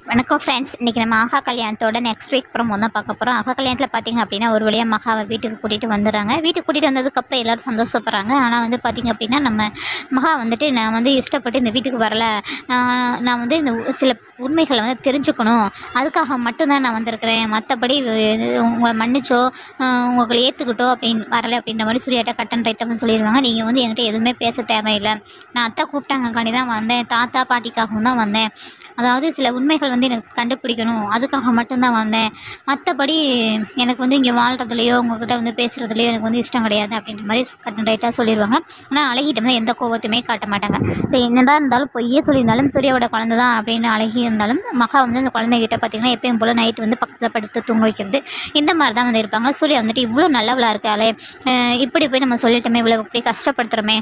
வணக்கம் ஃப்ரெண்ட்ஸ் இன்றைக்கி நம்ம ஆகா கல்யாணத்தோட நெக்ஸ்ட் வீக் ப்ரோமோ தான் பார்க்க போகிறோம் ஆகா கல்யாணத்தில் பார்த்தீங்க அப்படின்னா ஒரு வழியாக மகாவை வீட்டுக்கு கூட்டிகிட்டு வந்துடுறாங்க வீட்டுக்கு கூட்டிகிட்டு வந்ததுக்கப்புறம் எல்லோரும் சந்தோஷப்படுறாங்க ஆனால் வந்து பார்த்தீங்க அப்படின்னா நம்ம மகா வந்துட்டு நான் வந்து இஷ்டப்பட்டு இந்த வீட்டுக்கு வரல ஆஹ் நான் வந்து இந்த உ- சில உண்மைகளை வந்து தெரிஞ்சுக்கணும் அதுக்காக மட்டும்தான் நான் வந்திருக்கிறேன் மற்றபடி உங்களை மன்னிச்சோ ஆஹ் உங்களை ஏற்றுக்கிட்டோ அப்படின்னு வரல அப்படின்ற மாதிரி சூர்யாட்ட கட்டன் ரைட்டாக சொல்லிடுவாங்க நீங்கள் வந்து என்கிட்ட எதுவுமே பேச தேவையில்லை நான் அத்தை கூப்பிட்டாங்கக்காண்டி தான் வந்தேன் தாத்தா பாட்டிக்காகவும் தான் வந்தேன் அதாவது சில உண்மைகள் வந்து எனக்கு கண்டுபிடிக்கணும் அதுக்காக மட்டும்தான் வந்தேன் மற்றபடி எனக்கு வந்து இங்கே வாழ்கிறதுலையோ உங்ககிட்ட வந்து பேசுகிறதுலையோ எனக்கு வந்து இஷ்டம் கிடையாது அப்படின்ற மாதிரி கட்டன் ரைட்டாக சொல்லிடுவாங்க ஆனால் அழகிட்ட வந்து எந்த கோவத்தையுமே காட்ட மாட்டாங்க இது என்னதான் இருந்தாலும் பொய்யே சொல்லியிருந்தாலும் சூர்யாவோட குழந்தை தான் அப்படின்னு அழகி இருந்தாலும் மகா வந்து அந்த குழந்தைகிட்ட பார்த்தீங்கன்னா எப்பயும் போல் நைட்டு வந்து பக்கத்தில் படுத்து தூங்க வைக்கிறது இந்த மாதிரி தான் வந்து இருப்பாங்க சூர்யா வந்துட்டு இவ்வளோ நல்லவளாக இருக்காளே அஹ் இப்படி போய் நம்ம சொல்லிட்டோமே இவ்வளோ இப்படி கஷ்டப்படுத்துகிறோமே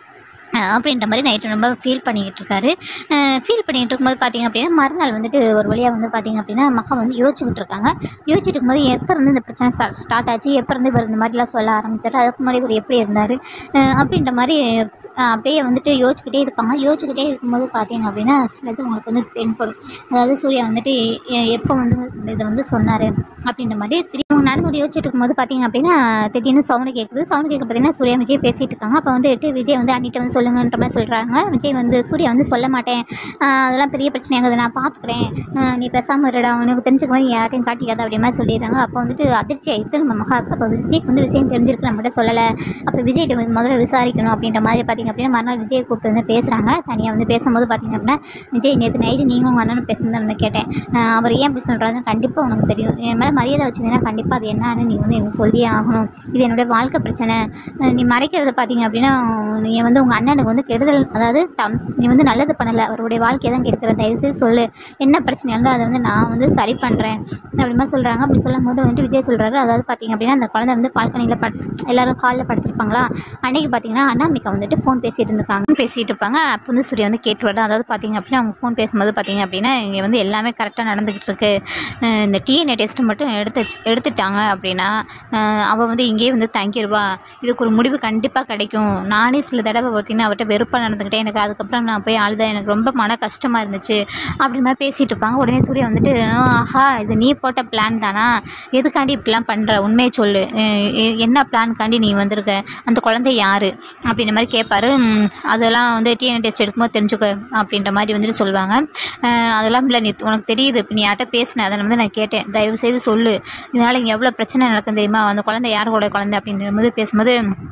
அஹ் அப்படின்ற மாதிரி நைட்டு ரொம்ப ஃபீல் பண்ணிக்கிட்டு இருக்காரு ஃபீல் பண்ணிக்கிட்டு இருக்கும்போது பார்த்தீங்க அப்படின்னா மறுநாள் வந்துட்டு ஒரு வழியாக வந்து பார்த்தீங்க அப்படின்னா மக்கா வந்து யோசிச்சுக்கிட்டு இருக்காங்க யோசிச்சுட்டு இருக்கும்போது எப்போ இருந்து இந்த பிரச்சனை ஸ்டார்ட் ஆச்சு எப்போ இருந்து இவர் இந்த மாதிரிலாம் சொல்ல ஆரம்பிச்சாரு அதுக்கு முன்னாடி இவர் எப்படி இருந்தார் அப்படின்ற மாதிரி அஹ் அப்படியே வந்துட்டு யோசிச்சுக்கிட்டே இருப்பாங்க யோசிச்சுக்கிட்டே இருக்கும்போது பார்த்தீங்க அப்படின்னா சிலது உங்களுக்கு வந்து தென்படும் அதாவது சூர்யா வந்துட்டு எ- எப்போ வந்து இதை வந்து சொன்னார் அப்படின்ற மாதிரி திரும்ப நடந்து யோசிச்சுட்டு இருக்கும்போது பார்த்தீங்க அப்படின்னா திடீர்னு சவுண்டு கேட்குது சவுண்டு கேட்க பார்த்தீங்கன்னா சூர்யா விஜய் பேசிகிட்டு இருக்காங்க அப்போ வந்துட்டு விஜய் வந்து அண்ணிட்ட வந்து சொல்லுங்கன்ற மாதிரி சொல்கிறாங்க விஜய் வந்து சூர்யா வந்து சொல்ல மாட்டேன் ஆஹ் அதெல்லாம் பெரிய பிரச்சனையாகுது நான் பார்த்துக்கிறேன் ஆஹ் நீ பேசாமல் இருடா உனக்கு தெரிஞ்சுக்க மாதிரி யார்ட்டையும் காட்டிக்காத அப்படி மாதிரி சொல்லிடுறாங்க அப்போ வந்துட்டு அதிர்ச்சி ஆயிடுத்து நம்ம மகாக்கு அப்போ விஜய்க்கு வந்து விஷயம் தெரிஞ்சிருக்கு நம்மகிட்ட சொல்லலை அப்போ விஜய்கிட்ட வந்து முதல்ல விசாரிக்கணும் அப்படின்ற மாதிரி பார்த்தீங்க அப்படின்னா மறுநாள் விஜய் கூப்பிட்டு வந்து பேசுகிறாங்க தனியாக வந்து பேசும்போது பார்த்தீங்க அப்படின்னா விஜய் நேற்று நைட்டு நீங்களும் உங்கள் அண்ணனும் பேசுனது வந்து கேட்டேன் ஆஹ் அவர் ஏன் அப்படி சொல்கிறாருன்னு கண்டிப்பாக உனக்கு தெரியும் என் மேலே மரியாதை வச்சிருந்தீங்கன்னா கண்டிப்பாக அது என்னன்னு நீ வந்து எனக்கு சொல்லியே ஆகணும் இது என்னுடைய வாழ்க்கை பிரச்சனை ஆஹ் நீ மறைக்கிறது பார்த்தீங்க அப்படின்னா நீ வந்து உங்கள் அண்ணனுக்கு வந்து கெடுதல் அதாவது தம் நீ வந்து நல்லது பண்ணலை அவருடைய வாழ்க்கையை தான் கெடுக்கிற தயவுசெய்து சொல்லு என்ன பிரச்சனை இருந்தால் அதை வந்து நான் வந்து சரி பண்ணுறேன் அப்படிமா சொல்கிறாங்க அப்படி சொல்லும் போது வந்துட்டு விஜய் சொல்கிறாரு அதாவது பார்த்தீங்க அப்படின்னா அந்த குழந்தை வந்து பால்கனியில் பட் எல்லாரும் காலில் படுத்திருப்பாங்களா அன்னைக்கு பார்த்தீங்கன்னா அண்ணாமிக்கா வந்துட்டு ஃபோன் பேசிகிட்டு இருந்திருக்காங்க பேசிகிட்டு இருப்பாங்க அப்போ வந்து சூர்யா வந்து கேட்டு வருது அதாவது பார்த்தீங்க அப்படின்னா அவங்க ஃபோன் பேசும்போது பார்த்தீங்க அப்படின்னா இங்கே வந்து எல்லாமே கரெக்டாக நடந்துக்கிட்டு இருக்கு அஹ் இந்த டிஎன்ஏ டெஸ்ட் மட்டும் எடுத்து எடுத்துட்டாங்க அப்படின்னா அஹ் அவ வந்து இங்கேயே வந்து தங்கிடுவா இதுக்கு ஒரு முடிவு கண்டிப்பாக கிடைக்கும் நானே சில தடவை பார்த்தீங்கன்னா அவர்கிட்ட வெறுப்பாக நடந்துக்கிட்டேன் எனக்கு அதுக்கப்புறம் நான் போய் அழுதேன் எனக்கு ரொம்ப மன கஷ்டமாக இருந்துச்சு அப்படி மாதிரி பேசிகிட்டு இருப்பாங்க உடனே சூர்யா வந்துட்டு ஆஹா இது நீ போட்ட பிளான் தானா எதுக்காண்டி இப்படிலாம் பண்ணுற உண்மையை சொல்லு அஹ் எ- என்ன பிளான்காண்டி நீ வந்திருக்க அந்த குழந்தை யார் அப்படின்ற மாதிரி கேட்பாரு "ம், அதெல்லாம் வந்து டிஎன்ஏ டெஸ்ட் எடுக்கும்போது தெரிஞ்சுக்க அப்படின்ற மாதிரி வந்துட்டு சொல்லுவாங்க அஹ் அதெல்லாம் இல்லை நீ உனக்கு தெரியுது இப்போ நீ யார்கிட்ட பேசின அதை வந்து நான் கேட்டேன் தயவு செய்து சொல்லு இதனால் இங்கே எவ்வளோ பிரச்சனை நடக்கும் தெரியுமா அந்த குழந்தை யாரோட குழந்தை அப்படின்ற மாதிரி பேசும்போது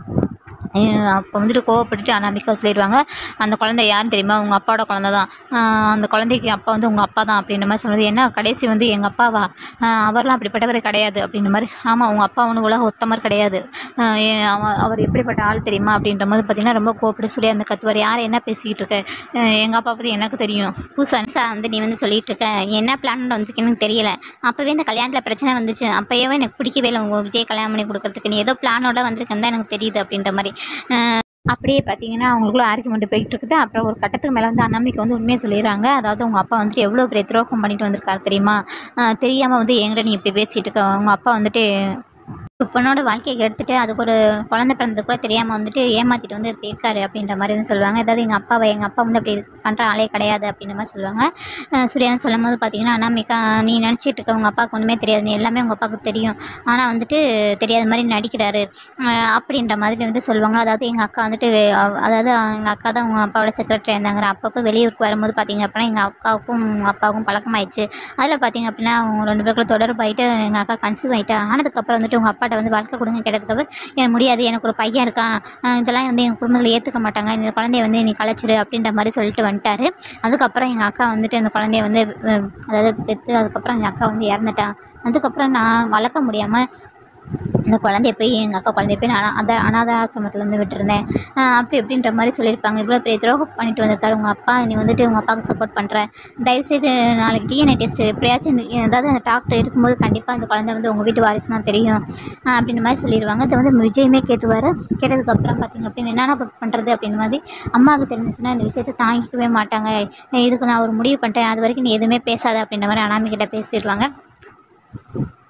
அஹ் அப்போ வந்துட்டு கோவப்பட்டுட்டு அனாமிக்கா சொல்லிடுவாங்க அந்த குழந்தை யாருன்னு தெரியுமா உங்கள் அப்பாவோட குழந்தை தான் ஆஹ் அந்த குழந்தைக்கு அப்பா வந்து உங்கள் அப்பா தான் அப்படின்ற மாதிரி சொன்னது என்ன கடைசி வந்து எங்கள் அப்பாவா ஆஹ் அவர்லாம் அப்படிப்பட்டவர் கிடையாது அப்படின்ற மாதிரி ஆமாம் உங்கள் அப்பா ஒன்றும் உலக உத்தமர் கிடையாது ஆஹ் ஏ- அவ- அவர் எப்படிப்பட்ட ஆள் தெரியுமா அப்படின்ற மாதிரி பார்த்தீங்கன்னா ரொம்ப கோவப்பட்டு சொல்லி அந்த கத்துவார் யார் என்ன பேசிக்கிட்டு இருக்க எங்கள் அப்பா பற்றி எனக்கு தெரியும் புதுசா வந்து நீ வந்து சொல்லிட்டு இருக்க என்ன பிளான் வந்திருக்கேன்னு தெரியல அப்போவே இந்த கல்யாணத்தில் பிரச்சனை வந்துச்சு அப்போயே எனக்கு பிடிக்கவே இல்லை உங்கள் விஜய் கல்யாணம் பண்ணி கொடுக்கறதுக்கு நீ ஏதோ பிளானோட வந்திருக்கேன்னு தான் எனக்கு தெரியுது அப்படின்ற மாதிரி அஹ் அப்படியே பார்த்தீங்கன்னா அவங்களுக்குள்ள ஆர்குமெண்ட் போயிட்டு இருக்குது அப்புறம் ஒரு கட்டத்துக்கு மேலே வந்து அண்ணாமிக்கு வந்து உண்மையை சொல்லிடுறாங்க அதாவது உங்கள் அப்பா வந்துட்டு எவ்வளோ பெரிய துரோகம் பண்ணிட்டு வந்திருக்காரு தெரியுமா தெரியாமல் வந்து என்கிட்ட நீ இப்படி பேசிட்டு இருக்க உங்கள் அப்பா வந்துட்டு ஒரு பொண்ணோட வாழ்க்கையை எடுத்துட்டு அதுக்கு ஒரு குழந்தை பிறந்தது கூட தெரியாமல் வந்துட்டு ஏமாற்றிட்டு வந்து இப்படி இருக்காரு அப்படின்ற மாதிரி வந்து சொல்லுவாங்க ஏதாவது எங்கள் அப்பாவை எங்கள் அப்பா வந்து அப்படி பண்ணுற ஆளே கிடையாது அப்படின்ற மாதிரி சொல்லுவாங்க அஹ் சூர்யான்னு சொல்லும் போது பார்த்தீங்கன்னா அனாமிகா நீ நினச்சிட்டு இருக்க உங்கள் அப்பாவுக்கு ஒன்றுமே தெரியாது நீ எல்லாமே உங்கள் அப்பாவுக்கு தெரியும் ஆனால் வந்துட்டு தெரியாத மாதிரி நடிக்கிறாரு அஹ் அப்படின்ற மாதிரி வந்து சொல்லுவாங்க அதாவது எங்கள் அக்கா வந்துட்டு வே- அவ- அதாவது எங்கள் அக்கா தான் உங்கள் அப்பாவோட செக்ரட்டரி இருந்தாங்க அப்பப்போ வெளியூருக்கு வரும்போது பார்த்தீங்க அப்படின்னா எங்கள் அக்காவுக்கும் உங்கள் அப்பாவுக்கும் பழக்கமாயிடுச்சு அதில் பார்த்தீங்க அப்படின்னா அவங்க ரெண்டு பேருக்குள்ள தொடர்பாயிட்டு எங்கள் அக்கா கன்சீவ் ஆகிட்டு ஆனதுக்கப்புறம் வந்துட்டு உங்கள் அப்பாட்ட வந்து வாழ்க்கை கொடுங்க கேட்டதுக்கப்புறம் எனக்கு முடியாது எனக்கு ஒரு பையன் இருக்கான் அஹ் இதெல்லாம் வந்து எங்கள் குடும்பத்தில் ஏற்றுக்க மாட்டாங்க இந்த குழந்தைய வந்து நீ கலைச்சிடு அப்படின்ற மாதிரி சொல்லிட்டு வந்துட்டாரு அதுக்கப்புறம் எங்கள் அக்கா வந்துட்டு அந்த குழந்தைய வந்து அஹ், அதாவது பெற்று அதுக்கப்புறம் எங்கள் அக்கா வந்து இறந்துட்டான் அதுக்கப்புறம் நான் வளர்க்க முடியாமல் இந்த குழந்தைய போய் எங்கள் அக்கா குழந்தைய போய் நான் அந்த அனாத ஆசிரமத்தில் வந்து விட்டுருந்தேன் ஆஹ் அப்படி இப்படின்ற மாதிரி சொல்லியிருப்பாங்க இவ்வளோ பெரிய துரோகம் பண்ணிட்டு வந்திருக்காரு உங்கள் அப்பா நீ வந்துட்டு உங்கள் அப்பாவுக்கு சப்போர்ட் பண்ணுற தயவுசெய்து நாளைக்கு டிஎன்ஏ டெஸ்ட் எப்படியாச்சும் இந்த அதாவது அந்த டாக்டர் எடுக்கும்போது கண்டிப்பாக அந்த குழந்தை வந்து உங்கள் வீட்டு வாரிசு தான் தெரியும் ஆஹ் அப்படின்ற மாதிரி சொல்லிடுவாங்க அதை வந்து விஜயமே கேட்டுவார் கேட்டதுக்கப்புறம் பார்த்தீங்க அப்படின்னு என்னென்ன பண்ணுறது அப்படின்னு மாதிரி அம்மாவுக்கு தெரிஞ்சிச்சுன்னா இந்த விஷயத்தை தாங்கிக்கவே மாட்டாங்க இதுக்கு நான் ஒரு முடிவு பண்ணிட்டேன் அது வரைக்கும் நீ எதுவுமே பேசாத அப்படின்ற மாதிரி அனாமிக்கிட்ட பேசிடுவாங்க